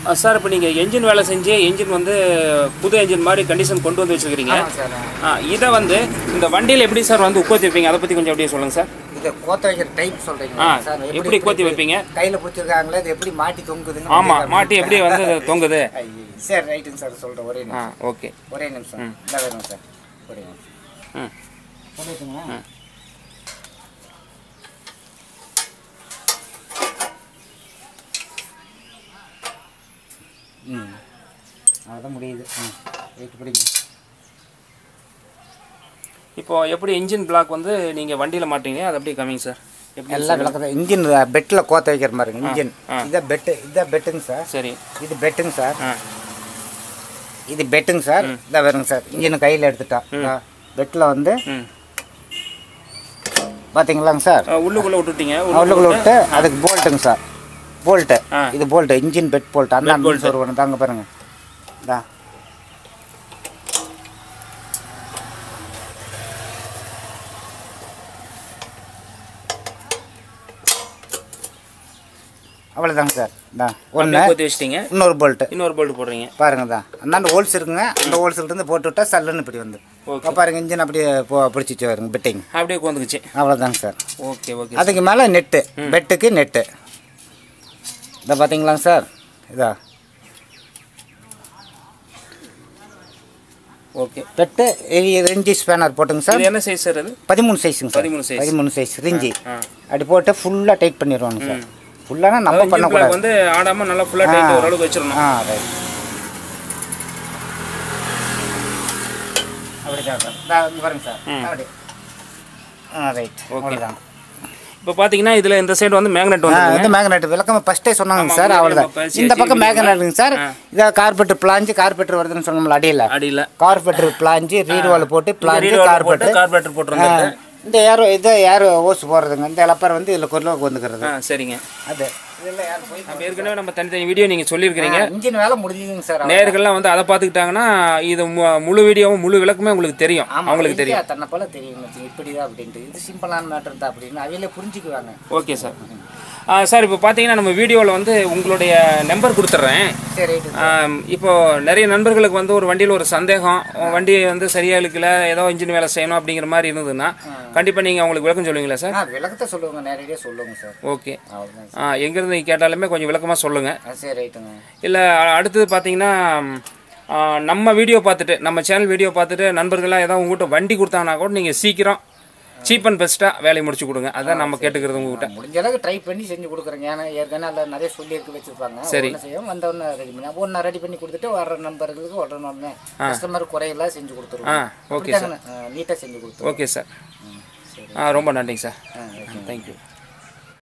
Sir இப்போ நீங்கள் engine வேலை செஞ்சு என்ஜின் வந்து புது என்ஜின் மாதிரி கண்டிஷன் கொண்டு வந்து வச்சுருக்கிறீங்க ஆமாம் சார் ஆ இதை வந்து இந்த வண்டியில் எப்படி சார் வந்து உட்காத்தி வைப்பீங்க அதை பற்றி கொஞ்சம் அப்படியே சொல்லுங்கள் சார் இதை கோத்த வைக்கிற டைப் சொல்கிறீங்க ஆ சார் எப்படி கோத்தி வைப்பீங்க கையில் பிடிச்சிருக்காங்களே இது எப்படி மாட்டி தொங்குதுன்னு ஆமாம் மாட்டி எப்படி வந்து தொங்குது ஐயோ. சரி ரைட்டுங்க சார் சொல்கிறேன் ஒரே ஆ நிமிஷம் ஓகே ஒரே நிமிஷம் இந்த வேணும் சார் ஒரே நிமிஷம் ம் சொல்லிட்டுங்களா ம் அதான் முடியுது ம் ரைட்டு பிடிங்க இப்போ எப்படி இன்ஜின் பிளாக் வந்து நீங்கள் வண்டியில் மாட்டீங்க அது அப்படியே கம்மிங் சார் எப்படி எல்லாம் விளக்குது இன்ஜின் பெட்டில் கோத்த வைக்கிற மாதிரிங்க இன்ஜின் ஆ. இதான் பெட்டு இதான் பெட்டுங்க சார் சரி இது பெட்டுங்க சார் ஆ இது பெட்டுங்க சார் இதான் வருங்க சார் இன்ஜின் கையில் எடுத்துட்டா பெட்டில் வந்து ம் பார்த்தீங்களாங்க சார் ஆ, உள்ளுக்குள்ளே விட்டுட்டீங்க உள்ளுக்குள்ள விட்டு அதுக்கு போல்ட்டுங்க சார் போல்ட்டு ஆ. இது போல்ட்டு இன்ஜின் பெட் போல்ட் அந்த Bed bolt. ஒரு ஒன்று தாங்க பாருங்க இதா அவ்வளோதாங்க சார் இந்தா ஒன்று அப்படியே கோத்தி வச்சிட்டீங்க இன்னொரு போல்ட்டு இன்னொரு போல்ட் போடுறீங்க பாருங்க தான் அந்தாண்ட ஹோல்ஸ் இருக்குங்க அந்த ஹோல்ஸ்ல இருந்து போட்டு விட்டா சல்லுன்னு இப்படி வந்து Okay. இப்போ பாருங்க இன்ஜின் அப்படியே போ பிடிச்சிச்சு வருங்க பெட்டிங் அப்படியே கோந்துக்குச்சு அவ்வளோதாங்க சார் ஓகே ஓகே அதுக்கு மேலே நெட்டு பெட்டுக்கு நெட்டு இதை பார்த்தீங்களாங்க சார் இதா ஓகே பெட்டு ரெஞ்சி ஸ்பேனர் போட்டுங்க சார் இது என்ன சைஸ் சார் அது பதிமூணு சைஸுங்க சார் 13 size. பதிமூணு சைஸ் ரிஞ்சி ஆ அப்படி போட்டு ஃபுல்லாக டைட் பண்ணிடுவாங்க சார் ஃபுல்லானா நம்ம இன்ஜின் பிளாக் பண்ணக்கூடாது வந்து ஆடாமல் நல்லா ஃபுல்லாக டைட் ஓரளவுக்கு வச்சிடணும் ஆ ரைட் அப்படி தான் சார் இதா, இங்க பாருங்க சார் அப்படி ஆ ரைட் அவ்வளோதான் இப்போ பார்த்தீங்கன்னா இதில் இந்த சைடு வந்து மேக்னெட் ஆ, வந்து இது மேக்னெட் விளக்கமா ஃபர்ஸ்டே சொன்னாங்க ஆமா, சார் முன்னாடி அவ்வளோதான் நம்ம பேசி இந்த பக்கம் வச்சிருக்கீங்க. மேக்னெட்டுங்க சார் இதை கார்பெட்டர் பிளாஞ்சு கார்பெட்டர் வருதுன்னு சொன்னோம்ல அடியில் அடியில் கார்பெட்டர் பிளாஞ்சு ரீடு வால் போட்டு பிளாஞ்சு ரீடு போட்டு கார்பெட்டர் கார்பரேட்டர் போட்டுருந்தது இந்த ஏரோ இது ஏரோ ஓஸ் போடுறதுங்க இந்த லப்பர் வந்து இதில் கொள்ள வந்துக்கிறது ஆ சரிங்க அது இதில் ஏர் போய் நம்ம ஏற்கனவே நம்ம தனித்தனி வீடியோ நீங்கள் சொல்லியிருக்கிறீங்க இன்ஜின் வேலை முடிஞ்சுதுங்க சார் நேர்கள்லாம் வந்து அதை பார்த்துக்கிட்டாங்கன்னா இது மு- முழு வீடியோவும் முழு விளக்கமே உங்களுக்கு தெரியும் அவங்களுக்கு தெரியும் தன்னை போல தெரியும் இப்படி தான் அப்படின்ட்டு இது சிம்பிளான மேட்டர் தான் அப்படின்னு அவையில புரிஞ்சுக்குவாங்க ஓகே சார் ஆ, சார் இப்போ பார்த்தீங்கன்னா நம்ம வீடியோவில் வந்து உங்களுடைய நம்பர் கொடுத்துட்றேன் சரி ரைட்டு ஆம், இப்போ நிறைய நண்பர்களுக்கு வந்து ஒரு வண்டியில் ஒரு சந்தேகம் உன் வண்டி வந்து சரியா இழுக்கல ஏதோ இன்ஜின் வேலை செய்யணும் அப்படிங்கிற மாதிரி இருந்ததுன்னா கண்டிப்பாக நீங்கள் அவங்களுக்கு விளக்கம் சொல்லுவீங்களா சார் ஆ விளக்கத்தை சொல்லுவாங்க நேரடியாக சொல்லுங்க சார் ஓகே அவ்வளோதான் ஆ எங்கேருந்து கேட்டாலுமே கொஞ்சம் விளக்கமாக சொல்லுங்கள் சார் சரி ரைட்டுங்க இல்லை அடுத்தது பார்த்தீங்கன்னா ம், ஆ, நம்ம வீடியோ பார்த்துட்டு நம்ம சேனல் வீடியோ பார்த்துட்டு நண்பர்கள்லாம் ஏதாவது உங்ககிட்ட வண்டி கொடுத்தாங்கன்னா கூட நீங்கள் சீக்கிரம் சீப் அண்ட் பெஸ்ட்டாக வேலையை முடிச்சு கொடுங்க அதான் நம்ம கேட்டுக்கிறது உங்ககிட்ட முடிஞ்ச அளவுக்கு ட்ரை பண்ணி செஞ்சு கொடுக்குறேங்க ஏன்னா ஏற்கனவே அதில் நிறைய சொல்லி இருக்க வச்சிருப்பாங்க சரி. ஒன்று செய்யும் வந்த ஒன்று ரெடி பண்ணி ஒன்று ரெடி பண்ணி கொடுத்துட்டு வர நம்பர்களுக்கு உடனே உடனே கஸ்டமர் குறையெல்லாம் செஞ்சு கொடுத்துருவோம் ஆ ஓகே சார் நீட்டாக செஞ்சு கொடுத்துருவோம் ஓகே சார் சரி ஆ ரொம்ப நன்றிங்க சார் ஆ தேங்க்யூ